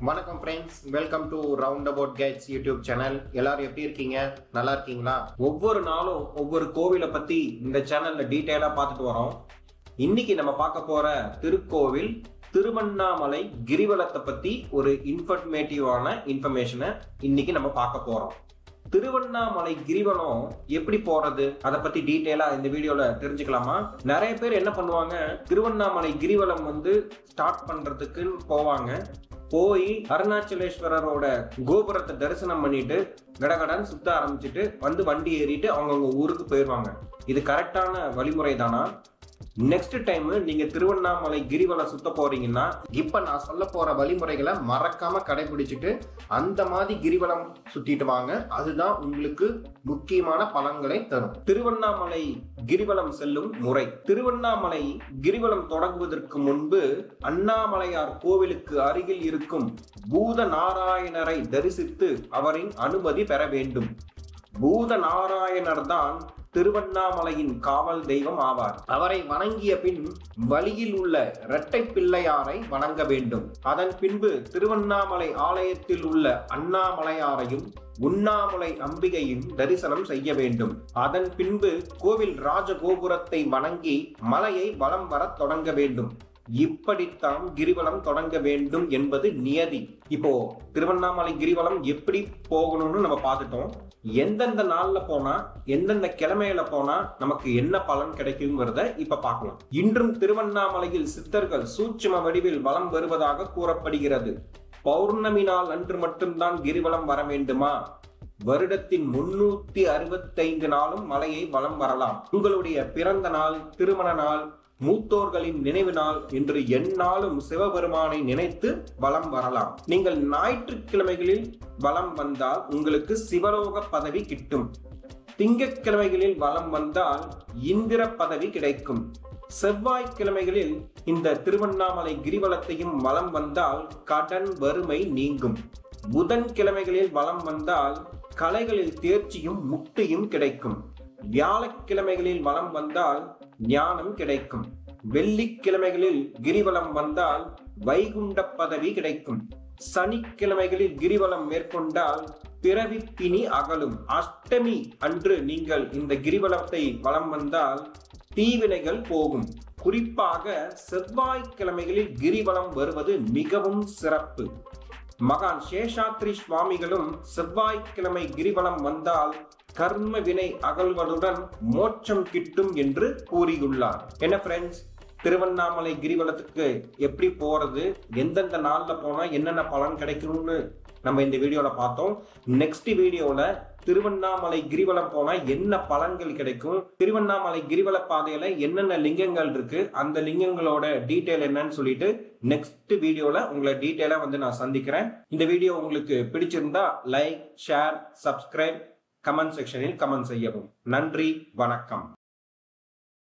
வணக்கம் friends welcome to round about kites YouTube channel எல்லாரும் எப்படி இருக்கீங்க நல்லா இருக்கீங்களா ஒவ்வொரு நாளும் ஒவ்வொரு கோவிலை பத்தி இந்த சேனல்ல டீட்டெயிலா பார்த்துட்டு வரோம் இன்னைக்கு நம்ம பார்க்க போற திருக்கோவில் திருவண்ணாமலை கிரிவலத்தை பத்தி ஒரு இன்ஃபர்மேட்டிவான இன்ஃபர்மேஷனை இன்னைக்கு நம்ம பார்க்க போறோம் திருவண்ணாமலை கிரிவலம் எப்படி போறது அதை பத்தி டீட்டெயிலா இந்த வீடியோல தெரிஞ்சுக்கலாமா நிறைய பேர் என்ன பண்ணுவாங்க திருவண்ணாமலை கிரிவலம் வந்து ஸ்டார்ட் பண்றதுக்கு போவாங்க போய் அருணாச்சலேஸ்வரரோட கோபுரத்தை தரிசனம் பண்ணிட்டு கடகடன் சுத்த ஆரம்பிச்சுட்டு வந்து வண்டி ஏறிட்டு அவங்கவுங்க ஊருக்கு போயிடுவாங்க இது கரெக்டான வழிமுறை தானா நெக்ஸ்ட் டைம் நீங்க திருவண்ணாமலை கிரிவலம் சுத்த போறீங்கன்னா இப்ப நான் சொல்ல போற வழிமுறைகளை மறக்காம கடைபிடிச்சிட்டு அந்த மாதிரி கிரிவலம் சுத்திட்டு வாங்க அதுதான் உங்களுக்கு முக்கியமான பலன்களை தரும் திருவண்ணாமலை கிரிவலம் செல்லும் முறை திருவண்ணாமலை கிரிவலம் தொடங்குவதற்கு முன்பு அண்ணாமலையார் கோவிலுக்கு அருகில் இருக்கும் பூத நாராயணரை தரிசித்து அவரின் அனுமதி பெற வேண்டும் பூத நாராயணர் தான் திருவண்ணாமலையின் காவல் தெய்வம் ஆவார் அவரை வணங்கிய பின் வழியில் உள்ள இரட்டை பிள்ளையாரை வணங்க வேண்டும் அதன் பின்பு திருவண்ணாமலை ஆலயத்தில் உள்ள அண்ணாமலையாரையும் உண்ணாமலை அம்பிகையும் தரிசனம் செய்ய வேண்டும் அதன் பின்பு கோவில் ராஜகோபுரத்தை வணங்கி மலையை வலம் வரத் தொடங்க வேண்டும் இப்படித்தான் கிரிவலம் தொடங்க வேண்டும் என்பது நியதி இப்போ திருவண்ணாமலை கிரிவலம் எப்படி போகணும்னு நம்ம பார்த்துட்டோம் எந்தெந்த நாள்ல போனா எந்தெந்த கிழமையில போனா நமக்கு என்ன பலன் கிடைக்குங்கிறத இப்ப பார்க்கலாம் இன்றும் திருவண்ணாமலையில் சித்தர்கள் சூட்சும வடிவில் வலம் வருவதாக கூறப்படுகிறது பௌர்ணமி நாள் அன்று மட்டும்தான் கிரிவலம் வர வேண்டுமா வருடத்தின் முன்னூத்தி அறுபத்தைந்து நாளும் மலையை வலம் வரலாம் உங்களுடைய பிறந்த நாள் திருமண நாள் மூத்தோர்களின் நினைவு நாள் என்று எந்நாளும் சிவபெருமானை நினைத்து வலம் வரலாம் நீங்கள் ஞாயிற்றுக்கிழமைகளில் வலம் வந்தால் உங்களுக்கு சிவலோக பதவி கிட்டும் திங்கட்கிழமைகளில் வலம் வந்தால் இந்திர பதவி கிடைக்கும் செவ்வாய்க்கிழமைகளில் இந்த திருவண்ணாமலை கிரிவலத்தையும் வலம் வந்தால் கடன் வறுமை நீங்கும் புதன்கிழமைகளில் வலம் வந்தால் கலைகளில் தேர்ச்சியும் முக்தியும் கிடைக்கும் வியாழக்கிழமைகளில் வலம் வந்தால் ஞானம் கிடைக்கும் வெள்ளிக்கிழமைகளில் கிரிவலம் வந்தால் வைகுண்ட பதவி கிடைக்கும் சனிக்கிழமைகளில் கிரிவலம் மேற்கொண்டால் பிறவி பிணி அகலும் அஷ்டமி அன்று நீங்கள் இந்த கிரிவலத்தை வலம் வந்தால் தீவினைகள் போகும் குறிப்பாக செவ்வாய்க்கிழமைகளில் கிரிவலம் வருவது மிகவும் சிறப்பு மகான் சேஷாத்ரி சுவாமிகளும் செவ்வாய்க்கிழமை கிரிவலம் வந்தால் கர்ம வினை அகழ்வதுடன் மோட்சம் கிட்டும் என்று கூறியுள்ளார் என்ன ஃப்ரெண்ட்ஸ் திருவண்ணாமலை கிரிவலத்துக்கு எப்படி போறது எந்தெந்த நாள்ல போனா என்னென்ன பலன் கிடைக்கும்னு நம்ம இந்த வீடியோல பார்த்தோம் நெக்ஸ்ட் வீடியோல திருவண்ணாமலை கிரிவலம் போனா என்ன பலன்கள் கிடைக்கும் திருவண்ணாமலை கிரிவல பாதையில என்னென்ன லிங்கங்கள் இருக்கு அந்த லிங்கங்களோட டீட்டெயில் என்னன்னு சொல்லிட்டு நெக்ஸ்ட் வீடியோல உங்களை டீட்டெயிலா வந்து நான் சந்திக்கிறேன் இந்த வீடியோ உங்களுக்கு பிடிச்சிருந்தா லைக் ஷேர் சப்ஸ்கிரைப் கமெண்ட் செக்ஷனில் கமெண்ட் செய்யவும் நன்றி வணக்கம்